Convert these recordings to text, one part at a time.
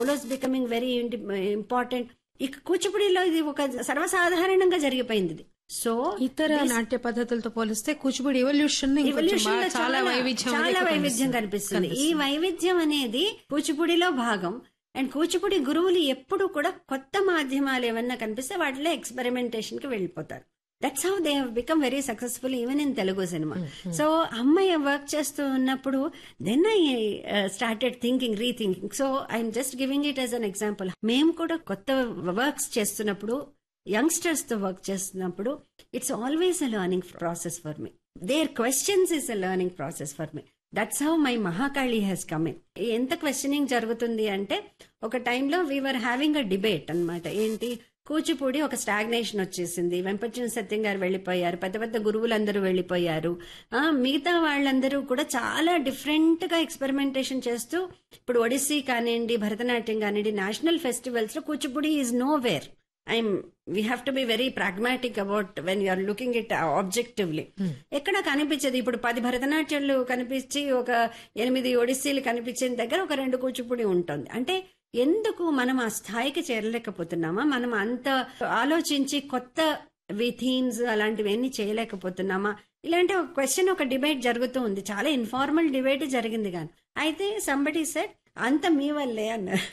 Solos becoming very important ఇక కూచిపూడిలో ఇది ఒక సర్వసాధారణంగా జరిగిపోయింది ఇది సో ఇతర నాట్య పద్ధతులతో పోలిస్తే కూచిపూడి ఎవల్యూషన్ ఎవల్యూషన్ లో చాలా వైవిధ్యం చాలా అనేది వైవిధ్యం కనిపిస్తుంది ఈ వైవిధ్యం అనేది కూచిపూడిలో భాగం అండ్ కూచిపూడి గురువులు ఎప్పుడు కూడా కొత్త మాధ్యమాలు ఏమన్నా కనిపిస్తే వాటిలో ఎక్స్పెరిమెంటేషన్ కి వెళ్ళిపోతారు that's how they become very successful even in Telugu cinema so అమ్మాయి వర్క్ చేస్తూ ఉన్నప్పుడు then I started thinking rethinking so I'm just giving it as an example మేము కూడా కొత్త వర్క్స్ చేస్తున్నప్పుడు యంగ్స్టర్స్ తో వర్క్ చేస్తున్నప్పుడు it's always a learning process for me their questions is a learning process for me that's how my Mahakali has come in ఎంత questioning జరుగుతుంది అంటే ఒక టైంలో వీఆర్ హ్యావింగ్ అ డిబేట్ అన్నమాట ఏంటి కూచిపూడి ఒక స్టాగ్నేషన్ వచ్చేసింది వెంపటిన సత్యం గారు వెళ్ళిపోయారు పెద్ద పెద్ద గురువులందరూ వెళ్ళిపోయారు ఆ, మిగతా వాళ్ళందరూ కూడా చాలా డిఫరెంట్ గా ఎక్స్పెరిమెంటేషన్ చేస్తూ ఇప్పుడు ఒడిస్సీ కానివ్వండి భరతనాట్యం కానివ్వండి నేషనల్ ఫెస్టివల్స్ లో Kuchipudi is nowhere I'm we have to be very pragmatic about when you're looking it objectively ఎక్కడ కనిపించదు ఇప్పుడు పది భరతనాట్యాలు కనిపించి ఒక ఎనిమిది ఒడిస్సీలు కనిపించిన దగ్గర ఒక రెండు కూచిపూడి ఉంటుంది అంటే ఎందుకు మనం ఆ స్థాయికి చేరలేకపోతున్నామా మనం అంత ఆలోచించి కొత్త థీమ్స్ అలాంటివన్నీ చేయలేకపోతున్నామా ఇలాంటి ఒక క్వశ్చన్ ఒక డిబేట్ జరుగుతూ ఉంది చాలా ఇన్ఫార్మల్ డిబేట్ జరిగింది కానీ అయితే సంబడి సెట్ అంత మీ వల్లే అన్నారు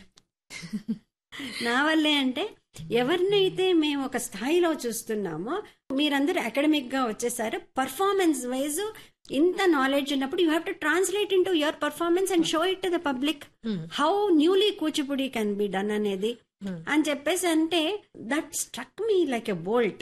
నా వల్లే అంటే ఎవరినైతే మేము ఒక స్థాయిలో చూస్తున్నామో మీరందరూ అకాడమిక్ గా వచ్చేసారు పర్ఫార్మెన్స్ వైజ్ ఇంత నాలెడ్జ్ ఉన్నప్పుడు you have to translate into your performance and show it to the public how newly Kuchipudi can be done అనేది అని చెప్పేసి అంటే that struck me like a bolt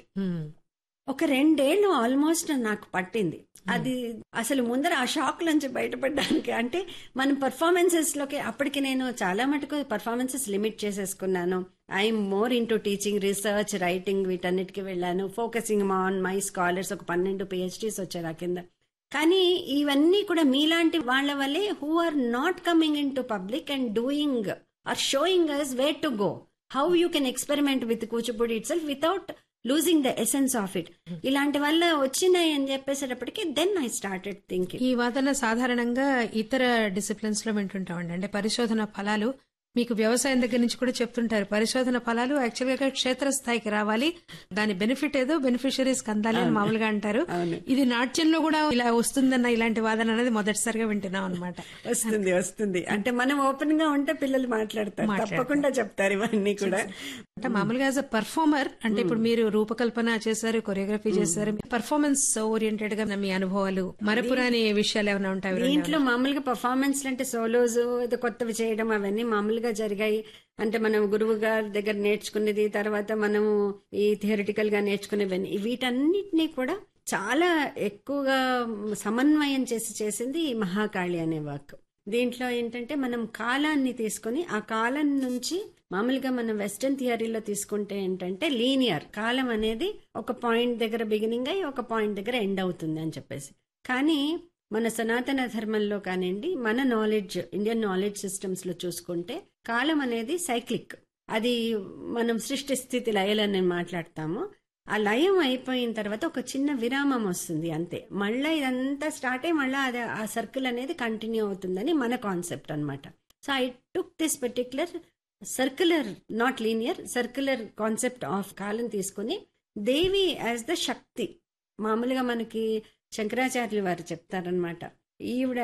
ఒక రెండేళ్లు ఆల్మోస్ట్ నాకు పట్టింది అది అసలు ముందర ఆ షాక్ నుంచి బయటపడడానికి అంటే మన పర్ఫార్మెన్సెస్ లోకి అప్పటికి నేను చాలా మటుకు పర్ఫార్మెన్సెస్ లిమిట్ చేసేసుకున్నాను I'm more into teaching research writing వీటన్నిటికి వెళ్ళాను ఫోకసింగ్ ఆన్ మై స్కాలర్స్ ఒక పన్నెండు పిహెచ్డీస్ వచ్చారు ఆ కింద కానీ ఇవన్నీ కూడా మీలాంటి వాళ్ళ వల్లే who are not coming into public and doing or showing us where to go how you can experiment with Kuchipudi itself without losing the essence of it ఇలాంటి వల్ల వచ్చినాయి అని చెప్పేసేటప్పటికి దెన్ ఐ స్టార్టెడ్ థింకింగ్ ఈ వాదన సాధారణంగా ఇతర disciplines లో వింటుంటామండి అంటే పరిశోధన ఫలాలు మీకు వ్యవసాయం దగ్గర నుంచి కూడా చెప్తుంటారు పరిశోధన ఫలాలు యాక్చువల్ గా క్షేత్రస్థాయికి రావాలి దాని బెనిఫిట్ ఏదో బెనిఫిషరీస్ అందాలి అని మామూలుగా అంటారు అవును. ఇది నాట్యంలో కూడా ఇలా వస్తుందన్న ఇలాంటి వాదన అనేది మొదటిసారిగా వింటున్నాం అనమాట వస్తుంది వస్తుంది అంటే మనం ఓపెన్ గా ఉంటే పిల్లలు మాట్లాడతారు తప్పకుండా చెప్తారు ఇవన్నీ కూడా అంటే మామూలుగా యాజ్ అ పర్ఫార్మర్ అంటే ఇప్పుడు మీరు రూపకల్పన చేశారు కొరియోగ్రఫీ చేశారు పర్ఫార్మెన్స్ ఓరియంటెడ్ గా మీ అనుభవాలు మరపురాని విషయాలు ఏమైనా ఉంటాయి దీంట్లో మామూలుగా పర్ఫార్మెన్స్ అంటే సోలోస్ ఏదో కొత్తవి చేయడం అవన్నీ మామూలుగా జరిగాయి అంటే మనం గురువు గారి దగ్గర నేర్చుకునేది తర్వాత మనము ఈ థియరిటికల్ గా నేర్చుకునేవన్నీ వీటన్నిటినీ కూడా చాలా ఎక్కువగా సమన్వయం చేసి చేసింది ఈ మహాకాళి అనే వర్క్ దీంట్లో ఏంటంటే మనం కాలాన్ని తీసుకొని ఆ కాలం నుంచి మామూలుగా మనం వెస్టర్న్ థియరీలో తీసుకుంటే ఏంటంటే లీనియర్ కాలం అనేది ఒక పాయింట్ దగ్గర బిగినింగ్ అయ్యి ఒక పాయింట్ దగ్గర ఎండ్ అవుతుంది అని చెప్పేసి కానీ మన సనాతన ధర్మంలో కానివ్వండి మన నాలెడ్జ్ ఇండియన్ నాలెడ్జ్ సిస్టమ్స్ లో చూసుకుంటే కాలం అనేది సైక్లిక్ అది మనం సృష్టి స్థితి లయలని మాట్లాడతాము ఆ లయం అయిపోయిన తర్వాత ఒక చిన్న విరామం వస్తుంది అంతే మళ్ళీ ఇదంతా స్టార్ట్ అయ్యి మళ్ళీ అది ఆ సర్కిల్ అనేది కంటిన్యూ అవుతుందని మన కాన్సెప్ట్ అన్నమాట so I took this particular circular not linear circular concept of కాలం తీసుకుని దేవి యాజ్ ద శక్తి మామూలుగా మనకి శంకరాచార్యులు వారు చెప్తారనమాట ఈవిడ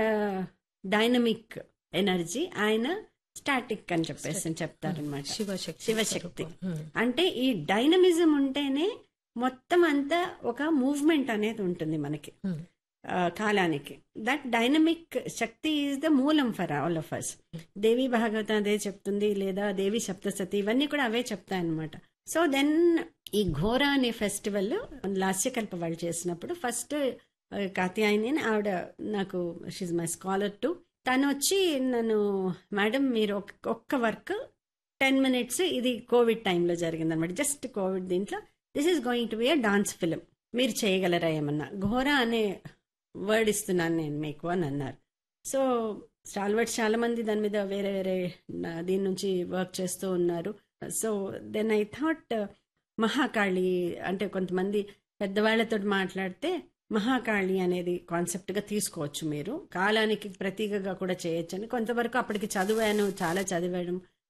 డైనమిక్ ఎనర్జీ ఆయన స్టాటిక్ అని చెప్పేసి చెప్తారనమాట శివశక్తి శివశక్తి అంటే ఈ డైనమిజం ఉంటేనే మొత్తం అంతా ఒక మూవ్మెంట్ అనేది ఉంటుంది మనకి ఆ, కాలానికి that dynamic Shakti is the మూలం for all of us Devi Bhagavatam అదే చెప్తుంది లేదా దేవి సప్తసతి ఇవన్నీ కూడా అవే చెప్తాయన్నమాట సో దెన్ ఈ ఘోర అనే ఫెస్టివల్ లాస్యకల్ప వాళ్ళు చేసినప్పుడు ఫస్ట్ కాత్యాయని అని ఆవిడ నాకు షీజ్ మై స్కాలర్ టు తను వచ్చి నన్ను మేడం మీరు ఒక్క- ఒక్క వర్క్ టెన్ మినిట్స్ ఇది కోవిడ్ టైంలో జరిగింది అనమాట జస్ట్ కోవిడ్ దీంట్లో this is going to be a dance film మీరు చేయగలరా ఏమన్నా ఘోర అనే వర్డ్ ఇస్తున్నాను నేను మీకు అని అన్నారు సో స్టాల్వర్డ్స్ చాలా మంది దాని మీద వేరే వేరే నా- దీని నుంచి వర్క్ చేస్తూ ఉన్నారు so then I thought Mahakali అంటే కొంతమంది పెద్దవాళ్లతో మాట్లాడితే మహాకాళి అనేది కాన్సెప్ట్ గా తీసుకోవచ్చు మీరు కాలానికి ప్రతీకగా కూడా చేయొచ్చు అని కొంతవరకు అప్పటికి చదివాను చాలా చదివాను